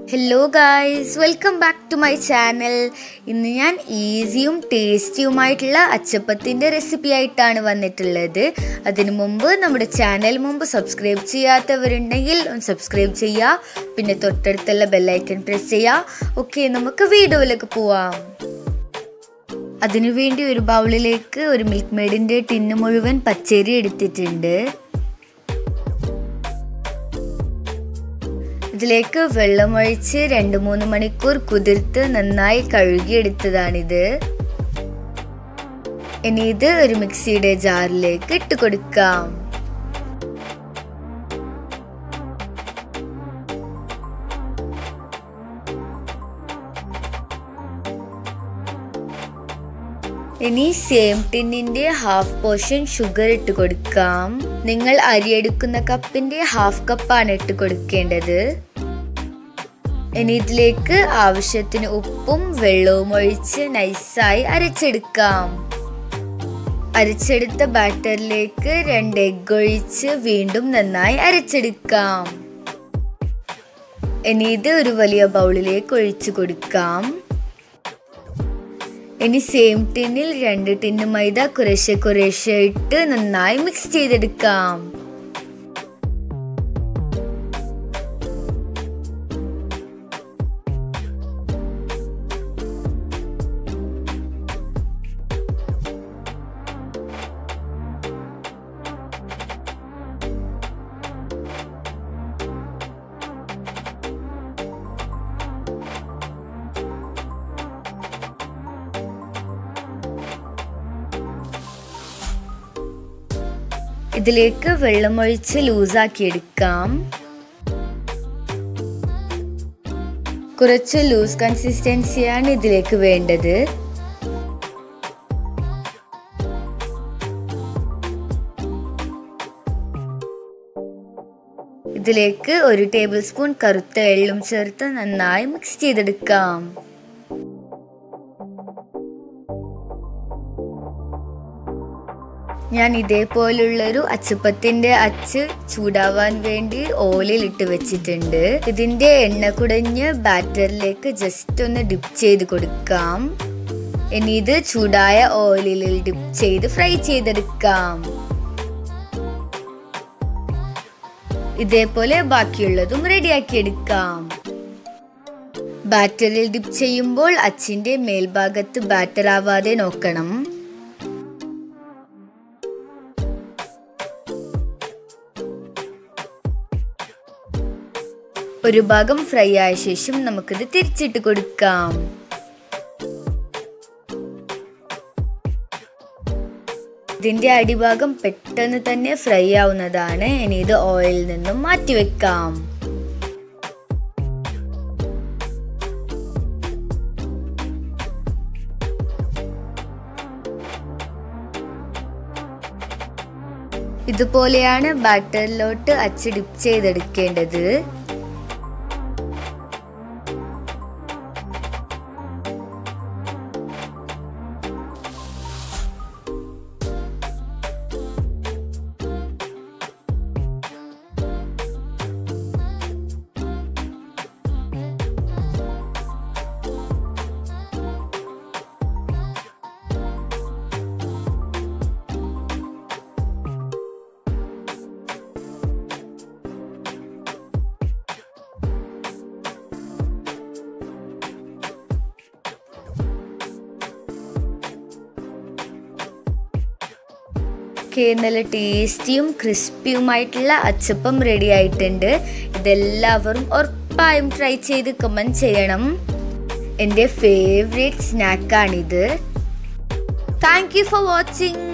hello guys welcome back to my channel ഇന്ന് ഞാൻ ഈസിയും ടേസ്റ്റിയുമായിട്ടുള്ള അച്ചപ്പത്തിൻ്റെ recipe ആയിട്ടാണ് വന്നിട്ടുള്ളത് അതിനു മുമ്പ് നമ്മുടെ ചാനൽ മുമ്പ് സബ്സ്ക്രൈബ് ചെയ്യാത്തവരുണ്ടെങ്കിൽ ഒന്ന് സബ്സ്ക്രൈബ് ചെയ്യുക പിന്നെ തൊട്ടടുത്തുള്ള ബെല്ലൈക്കൺ പ്രസ് ചെയ്യുക ഓക്കെ നമുക്ക് വീഡിയോയിലേക്ക് പോവാം അതിനുവേണ്ടി ഒരു ബൗളിലേക്ക് ഒരു മിൽക്ക് മെയ്ഡിൻ്റെ ടിന്ന് മുഴുവൻ പച്ചരി എടുത്തിട്ടുണ്ട് ഇതിലേക്ക് വെള്ളമൊഴിച്ച് രണ്ട് മൂന്ന് മണിക്കൂർ കുതിർത്ത് നന്നായി കഴുകിയെടുത്തതാണിത് ഇനി ഇത് ഒരു മിക്സിയുടെ ജാറിലേക്ക് ഇട്ട് കൊടുക്കാം ഇനി സെയിം ടിന്നിന്റെ ഹാഫ് പോർഷൻ ഷുഗർ ഇട്ട് കൊടുക്കാം നിങ്ങൾ അരി എടുക്കുന്ന കപ്പിന്റെ ഹാഫ് കപ്പാണ് ഇട്ട് കൊടുക്കേണ്ടത് ഇനി ഇതിലേക്ക് ആവശ്യത്തിന് ഉപ്പും വെള്ളവും ഒഴിച്ച് നൈസായി അരച്ചെടുക്കാം അരച്ചെടുത്ത ബാറ്ററിലേക്ക് രണ്ട് എഗ് ഒഴിച്ച് വീണ്ടും നന്നായി അരച്ചെടുക്കാം ഇനി ഇത് ഒരു വലിയ ബൗളിലേക്ക് ഒഴിച്ചു കൊടുക്കാം ഇനി സെയിം ടിന്നിൽ രണ്ട് ടിന്ന് മൈദ കുറേശ്ശെ കുറേശ്ശെ ഇട്ട് നന്നായി മിക്സ് ചെയ്തെടുക്കാം ഇതിലേക്ക് വെള്ളമൊഴിച്ച് ലൂസാക്കി എടുക്കാം കുറച്ച് ലൂസ് കൺസിസ്റ്റൻസിയാണ് ഇതിലേക്ക് വേണ്ടത് ഇതിലേക്ക് ഒരു ടേബിൾ സ്പൂൺ കറുത്ത എള്ളും ചേർത്ത് നന്നായി മിക്സ് ചെയ്തെടുക്കാം ഞാൻ ഇതേപോലുള്ളൊരു അച്ചപ്പത്തിന്റെ അച്ച് ചൂടാവാൻ വേണ്ടി ഓയിലിൽ ഇട്ട് വെച്ചിട്ടുണ്ട് ഇതിന്റെ എണ്ണ കുടഞ്ഞ് ബാറ്ററിലേക്ക് ജസ്റ്റ് ഒന്ന് ഡിപ്പ് ചെയ്ത് കൊടുക്കാം ഇനി ഇത് ചൂടായ ഓയിലിൽ ഡിപ്പ് ചെയ്ത് ഫ്രൈ ചെയ്തെടുക്കാം ഇതേപോലെ ബാക്കിയുള്ളതും റെഡിയാക്കി എടുക്കാം ബാറ്ററിൽ ഡിപ്പ് ചെയ്യുമ്പോൾ അച്ചിന്റെ മേൽഭാഗത്ത് ബാറ്റർ ആവാതെ നോക്കണം ഒരു ഭാഗം ഫ്രൈ ആയ ശേഷം നമുക്കിത് തിരിച്ചിട്ട് കൊടുക്കാം ഇതിന്റെ അടിഭാഗം പെട്ടെന്ന് തന്നെ ഫ്രൈ ആവുന്നതാണ് ഇനി ഇത് ഓയിലിൽ നിന്നും മാറ്റിവെക്കാം ഇതുപോലെയാണ് ബാറ്ററിലോട്ട് അച്ച് ഡിപ്പ് ചെയ്തെടുക്കേണ്ടത് ഒക്കെ നല്ല ടേസ്റ്റിയും ക്രിസ്പിയുമായിട്ടുള്ള അച്ചപ്പം റെഡി ആയിട്ടുണ്ട് ഇതെല്ലാവരും ഉറപ്പായും ട്രൈ ചെയ്ത് കമൻറ്റ് ചെയ്യണം എൻ്റെ ഫേവറേറ്റ് സ്നാക്കാണിത് താങ്ക് യു ഫോർ വാച്ചിങ്